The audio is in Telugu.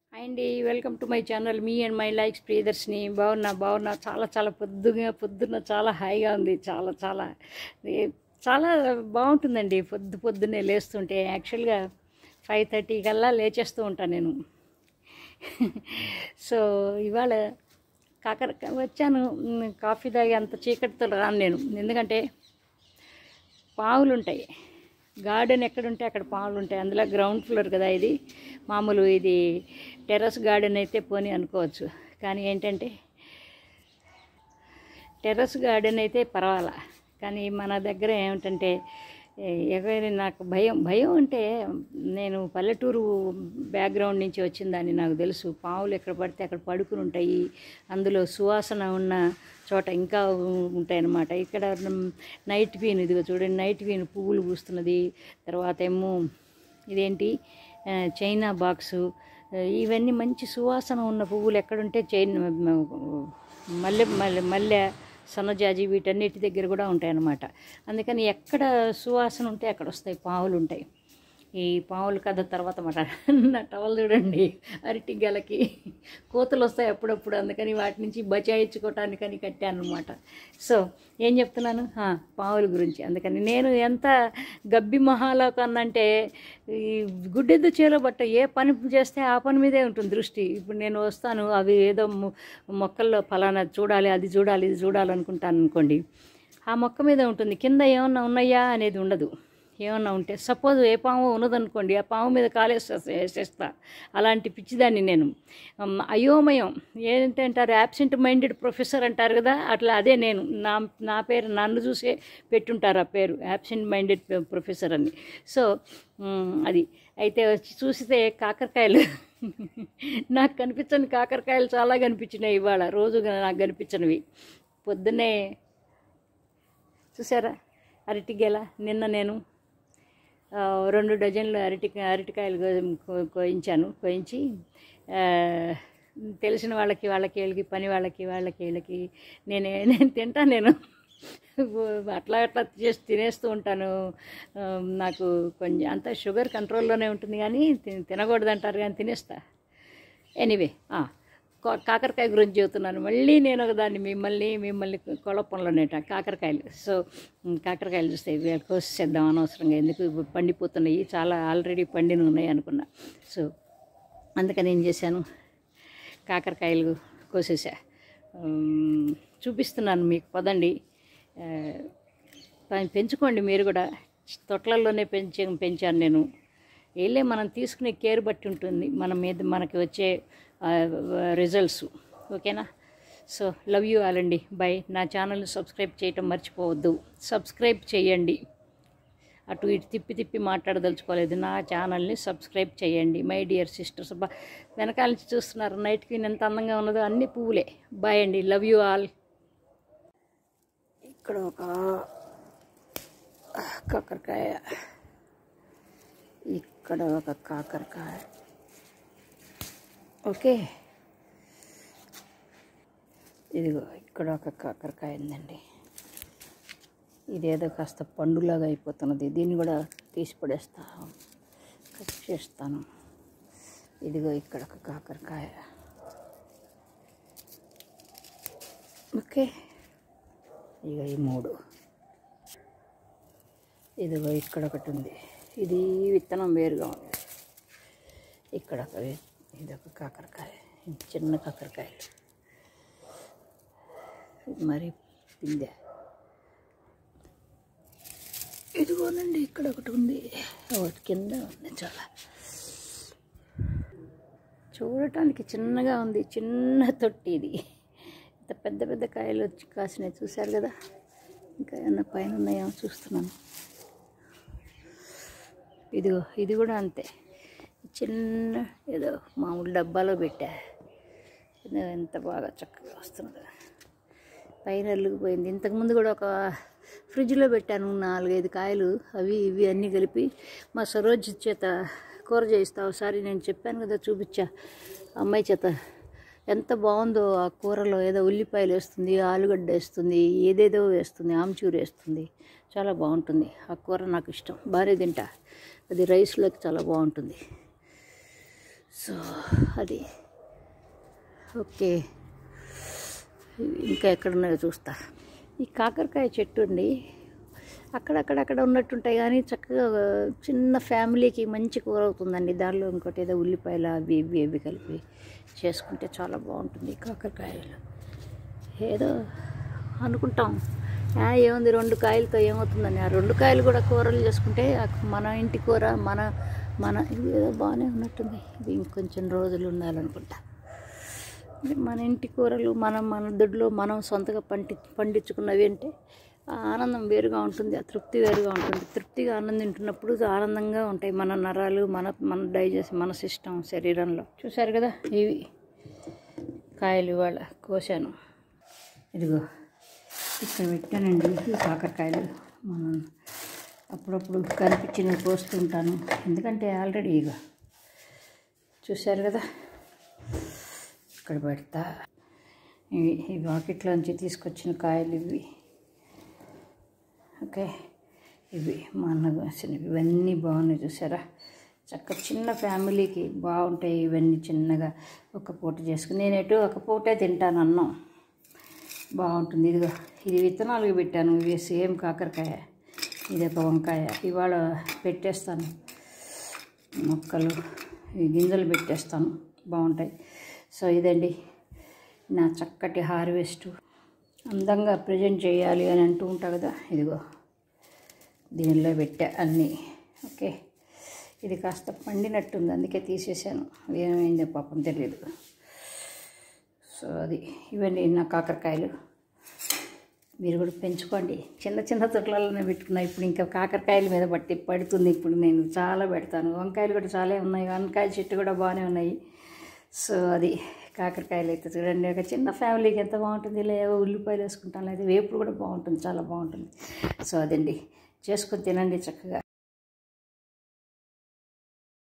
హాయ్ అండి welcome to my channel me and my likes Priyadarshini బాగున్నా బాగున్నా చాలా చాలా పొద్దుగా పొద్దున్న చాలా హాయిగా ఉంది చాలా చాలా ఏ- చాలా బాగుంటుందండి పొద్దు పొద్దున్నే లేస్తుంటే యాక్చువల్గా ఫైవ్ థర్టీ కల్లా లేచేస్తూ ఉంటాను నేను సో ఇవాళ కాకర వచ్చాను మ్, కాఫీ తాగి అంత చీకటితో రాను నేను ఎందుకంటే పావులు ఉంటాయి గార్డెన్ ఎక్కడుంటే అక్కడ పావులు ఉంటాయి అందులో గ్రౌండ్ ఫ్లోర్ కదా ఇది మామూలు ఇది టెర్రస్ గార్డెన్ అయితే పోనీ అనుకోవచ్చు కానీ ఏంటంటే టెర్రస్ గార్డెన్ అయితే పర్వాలా కానీ మన దగ్గర ఏమిటంటే ఏ- ఎవరైనా నాకు భయం భయం అంటే నేను పల్లెటూరు బ్యాక్గ్రౌండ్ నుంచి వచ్చిందని నాకు తెలుసు పావులు ఎక్కడ పడితే అక్కడ పడుకుని ఉంటాయి అందులో సువాసన ఉన్న చోట ఇంకా ఉంటాయి అన్నమాట ఇక్కడ నైట్ వీన్ ఇదిగో చూడండి నైట్ వీన్ పువ్వులు పూస్తున్నది తర్వాత ఏమో ఇదేంటి ఆ, చైనా బాక్సు ఆ, ఇవన్నీ మంచి సువాసన ఉన్న పువ్వులు ఎక్కడుంటే చైనా మల్లె మల్లె మల్లె సన్నజాజి వీటన్నిటి దగ్గర కూడా ఉంటాయన్నమాట అందుకని ఎక్కడ సువాసన ఉంటే అక్కడ వస్తాయి పావులు ఉంటాయి ఈ పావుల కథ తర్వాత మాట నా టవల్ చూడండి అరటి గెలకి కోతలు వస్తాయి అప్పుడప్పుడు అందుకని వాటి నుంచి బచాయించుకోవటానికని కట్టాను అనమాట సో ఏం చెప్తున్నాను ఆ, పావుల గురించి అందుకని నేను ఎంత గబ్బి మహాలోకన్నంటే ఈ గుడ్డెద్దు చేలో బట్ట ఏ పని చేస్తే ఆ పని మీదే ఉంటుంది దృష్టి ఇప్పుడు నేను వస్తాను అవి ఏదో మొ- మొక్కల్లో ఫలానా చూడాలి అది చూడాలి ఇది చూడాలి అనుకుంటాను అనుకోండి ఆ మొక్క మీద ఉంటుంది కింద ఏమన్నా ఉన్నాయా అనేది ఉండదు ఏమన్నా ఉంటే సపోజ్ ఏ పాము ఉన్నదనుకోండి ఆ పాము మీద కాలేస్తా వేసేస్తా అలాంటి పిచ్చిదాన్ని నేను అమ్, అయోమయం ఏంటంటారు యాబ్సెంట్ మైండెడ్ ప్రొఫెసర్ అంటారు కదా అట్లా అదే నేను నా నా పేరు నన్ను చూసే పెట్టుంటారు ఆ పేరు యాబ్సెంట్ మైండెడ్ ప్రొఫెసర్ అని సో మ్, అది అయితే వచ్చి చూస్తే కాకరకాయలు నాకు కనిపించని కాకరకాయలు చాలా కనిపించినాయి ఇవాళ రోజు నాకు కనిపించనివి పొద్దున్నే చూసారా అరటి గెల నిన్న నేను ఆ, రెండు డజన్లు అరటి అరటికాయలు కో- కో- కోయించాను కోయించి ఆ, తెలిసిన వాళ్ళకి వాళ్ళకి వీళ్ళకి పని వాళ్ళకి వాళ్ళకి వీళ్ళకి నేను నేను తింటా నేను అట్లా అట్లా చేసి తినేస్తూ ఉంటాను ఆ, నాకు కొంచెం అంత షుగర్ కంట్రోల్లోనే ఉంటుంది కానీ తి- తినకూడదు అంటారు కానీ తినేస్తా ఎనీవే కాకరకాయ గురించి చెబుతున్నాను మళ్ళీ నేను ఒక దాన్ని మిమ్మల్ని మిమ్మల్ని కొలపంలోనేట కాకరకాయలు సో ఉమ్, కాకరకాయలు చూస్తే ఇవి కోసేద్దాం అనవసరంగా ఎందుకు ఇవి పండిపోతున్నాయి చాలా ఆల్రెడీ పండిన ఉన్నాయి అనుకున్నా సో అందుకని ఏం చేశాను కాకరకాయలు కోసేసా ఉమ్, చూపిస్తున్నాను మీకు పదండి ఆ, ప- పెంచుకోండి మీరు కూడా తొట్లల్లోనే పెంచి పెంచాను నేను వెళ్ళే మనం తీసుకునే కేర్ బట్టి ఉంటుంది మన మీద మనకి వచ్చే రిజల్ట్స్ ఓకేనా సో లవ్ యూ ఆల్ అండి బై నా ఛానల్ని సబ్స్క్రైబ్ చేయటం మర్చిపోవద్దు సబ్స్క్రైబ్ చేయండి అటు ఇటు తిప్పి తిప్పి మాట్లాడదలుచుకోలేదు నా ఛానల్ని సబ్స్క్రైబ్ చేయండి మై డియర్ సిస్టర్స్ బా వెనకాల నుంచి చూస్తున్నారు నైట్ క్వీన్ ఎంత అందంగా ఉన్నదో అన్ని పువ్వులే బాయ్ అండి లవ్ యూ ఆల్ ఇక్కడ ఒక కాకరకాయ ఇక్కడ ఒక కాకరకాయ ఓకే ఇదిగో ఇక్కడ ఒక కాకరకాయ ఉందండి ఇదేదో కాస్త పండులాగా అయిపోతున్నది దీన్ని కూడా తీసి పడేస్తా కట్ చేస్తాను ఇదిగో ఇక్కడ ఒక కాకరకాయ ఓకే ఇక ఈ మూడు ఇదిగో ఇక్కడ ఒకటి ఉంది ఇది విత్తనం వేరుగా ఉంది ఇక్కడ ఒక వే- ఇది ఒక కాకరకాయ ఇది చిన్న కాకరకాయలు ఇది మరి పిందె ఇదిగోనండి ఇక్కడ ఒకటి ఉంది ఒకటి కింద ఉంది చాలా చూడటానికి చిన్నగా ఉంది చిన్న తొట్టి ఇది ఇంత పెద్ద పెద్ద కాయలు వచ్చి కాసినాయి చూశారు కదా ఇంకా ఏమన్నా పైన ఉన్నాయేమో చూస్తున్నాను ఇదిగో ఇది కూడా అంతే చిన్న ఏదో మామూలు డబ్బాలో పెట్టా ఇది ఎంత బాగా చక్కగా వస్తున్నది పైన అల్లుకుపోయింది ఇంతకుముందు కూడా ఒక ఫ్రిడ్జ్లో పెట్టాను నాలుగైదు కాయలు అవి ఇవి అన్నీ కలిపి మా సరోజ్ చేత కూర చేయిస్తా ఒకసారి నేను చెప్పాను కదా చూపించా అమ్మాయి చేత ఎంత బాగుందో ఆ కూరలో ఏదో ఉల్లిపాయలు వేస్తుంది ఆలుగడ్డ వేస్తుంది ఏదేదో వేస్తుంది ఆమ్చూరు వేస్తుంది చాలా బాగుంటుంది ఆ కూర నాకు ఇష్టం బాగానే తింటా అది రైస్లోకి చాలా బాగుంటుంది సో అది ఓకే ఇంకా ఎక్కడున్నాయో చూస్తా ఈ కాకరకాయ చెట్టు అండి అక్కడక్కడక్కడ ఉన్నట్టుంటాయి కానీ చక్కగా చిన్న ఫ్యామిలీకి మంచి కూర అవుతుందండి దానిలో ఇంకోటి ఏదో ఉల్లిపాయలు అవి ఇవి ఇవి కలిపి చేసుకుంటే చాలా బాగుంటుంది ఈ కాకరకాయలు ఏదో అనుకుంటాం "ఆ, ఏముంది రెండు కాయలతో ఏమవుతుందని ఆ రెండు కాయలు కూడా కూరలు చేసుకుంటే ఆ మన ఇంటి కూర మన మన ఇది ఏదో బాగానే ఉన్నట్టుంది ఇది ఇంకొంచెం రోజులు ఉండాలనుకుంటా ఇది మన ఇంటి కూరలు మనం మన దొడ్లో మనం సొంతగా పండి పండించుకున్నవి అంటే ఆ ఆనందం వేరుగా ఉంటుంది ఆ తృప్తి వేరుగా ఉంటుంది తృప్తిగా ఆనందం తింటున్నప్పుడు ఆనందంగా ఉంటాయి మన నరాలు మన మన డైజెస్ట్ మన సిస్టమ్ శరీరంలో చూశారు కదా ఇవి కాయలు ఇవాళ కోసాను ఇదిగో ఇక్కడ పెట్టానండి ఈ కాకరకాయలు మనం అప్పుడప్పుడు కనిపించినవి కోస్తుంటాను ఎందుకంటే ఆల్రెడీ ఇక చూశారు కదా ఇక్కడ పెడతా ఇవి ఈ బాకెట్లోంచి తీసుకొచ్చిన కాయలు ఇవి ఓకే ఇవి మా అన్న కోసినవి ఇవన్నీ బాగున్నాయి చూసారా చక్క చిన్న ఫ్యామిలీకి బాగుంటాయి ఇవన్నీ చిన్నగా ఒక పూట చేసుకుని నేను ఎటు ఒక పూటే తింటాను అన్నం బాగుంటుంది ఇదిగో ఇది విత్తనాలు పెట్టాను ఇవి సేమ్ కాకరకాయ ఇది ఒక వంకాయ ఇవాళ పెట్టేస్తాను మొక్కలు ఈ గింజలు పెట్టేస్తాను బాగుంటాయి సో ఇదండి నా చక్కటి హార్వెస్ట్ అందంగా ప్రజెంట్ చేయాలి అని అంటూ ఉంటా కదా ఇదిగో దీనిలో పెట్టా అన్నీ ఓకే ఇది కాస్త పండినట్టుంది అందుకే తీసేసాను ఏమైందో పాపం తెలియదు సో అది ఇవన్నీ నా కాకరకాయలు మీరు కూడా పెంచుకోండి చిన్న చిన్న తొట్లలోనే పెట్టుకున్నా ఇప్పుడు ఇంకా కాకరకాయల మీద బట్టి పడుతుంది ఇప్పుడు నేను చాలా పెడతాను వంకాయలు కూడా చాలా ఉన్నాయి వంకాయ చెట్టు కూడా బాగానే ఉన్నాయి సో అది కాకరకాయలు అయితే చూడండి ఒక చిన్న ఫ్యామిలీకి ఎంత బాగుంటుంది ఇలా ఏవో ఉల్లిపాయలు వేసుకుంటాను లేదా వేపుడు కూడా బాగుంటుంది చాలా బాగుంటుంది సో అదండి చేసుకొని తినండి చక్కగా